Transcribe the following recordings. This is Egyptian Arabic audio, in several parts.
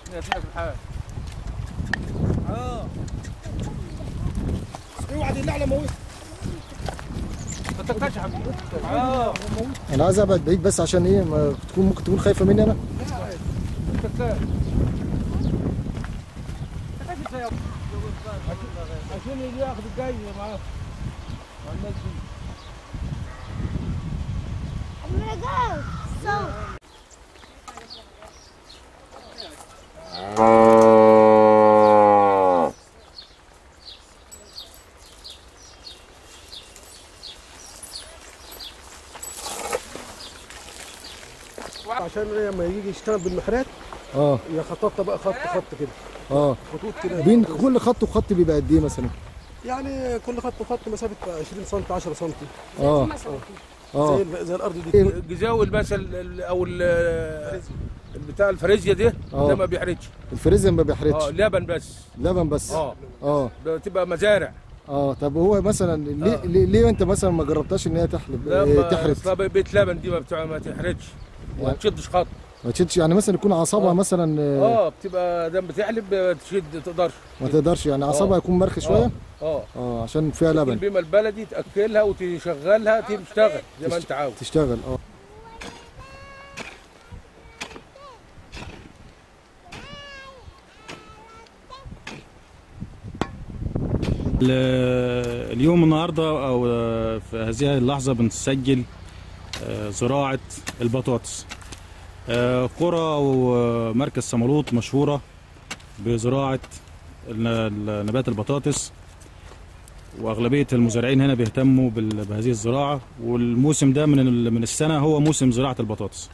يا الحال اه اوعى تقلع موت ما تقطعش يا حبيبي اه انا عايز ابعد بعيد بس عشان ايه ما تكون ممكن تكون خايفه مني انا تقطع عشان اللي ياخذ الجاي معاه مع الناس دي I'm gonna go. So. عشان لما يجي يشتغل بالمحرات اه يخططها بقى خط خط كده اه خطوط كده بين كل خط وخط بيبقى قد ايه مثلا يعني كل خط وخط مسافه 20 سم 10 سم اه اه زي زي الارض دي كده. الجزاوي المثل ال- او ال- بتاع الفريزيا دي آه. ده ما بيحرجش الفريزر ما اه بيحرقش لبن بس لبن بس اه اه بتبقى مزارع اه طب هو مثلا ليه آه. ليه, ليه انت مثلا ما جربتهاش ان هي تحلب لا إيه ما- تحرق أصلا بيت لبن دي ما بتاع ما تحرجش ما تشدش خط ما تشدش يعني مثلا يكون اعصابها آه. مثلا آه. اه بتبقى دم بتحلب تشد تقدرش ما تقدرش يعني اعصابها يكون مرخي شويه اه اه عشان فيها لبن البيمه البلدي تاكلها وتشغلها تشتغل زي ما انت عاوز تشتغل اه ال- اليوم النهارده او في هذه اللحظه بنسجل آه، زراعه البطاطس آه، قرى ومركز صمالوط مشهوره بزراعه الن- ال- نبات البطاطس واغلبيه المزارعين هنا بيهتموا بال- بهذه الزراعه والموسم ده من ال- من السنه هو موسم زراعه البطاطس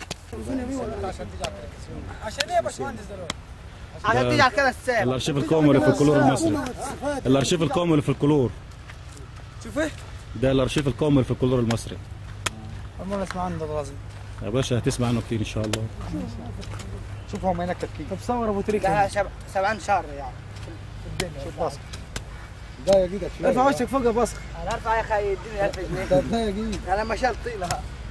عشان تيجي على كده الساعه الارشيف القومي للفولكلور المصري الارشيف القومي للفولكلور شوف ايه ده الارشيف القومي للفولكلور المصري عمرنا اسمع عنه ده الغازي يا باشا هتسمع عنه كتير ان شاء الله شوف هم هناك تركيب طب صور ابو تريكه لا شب... سبعين شهر يعني في الدنيا شوف بصخ ده يا جدك ارفع وشك فوق يا بصخ انا ارفع يا اخي اديني 1000 جنيه ده يا جدك انا ما شال طيله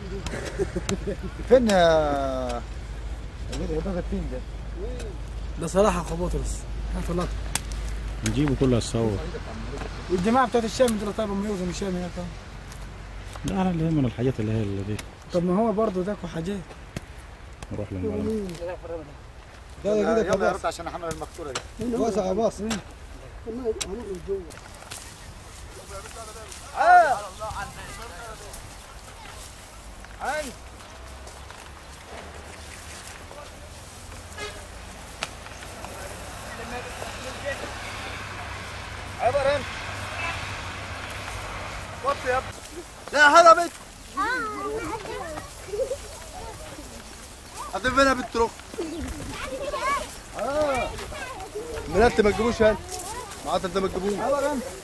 فين يا ده فين ده ده صراحه اخو بطرس هات اللقطه نجيبه كله هتصور والجماعه بتوعت الشام دول طيب هم يوزنوا الشام هناك أهو. لا انا اللي يهمنا الحاجات اللي هي اللي دي طب ما هو برضه داكو حاجات نروح للمعلم ده يا جدك يلا يا يا رد عشان احمل المقطوره دي باص واسع يا باص عبر انت وطي يا لا هذا بيت هتفين فين يا بنت روح من انت ما تجيبوش انت معاك انت ما تجيبوش عبر انت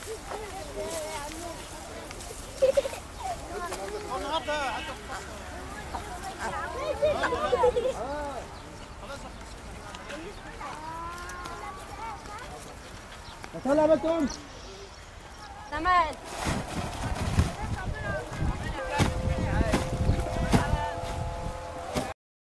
طلع بتقوم تمام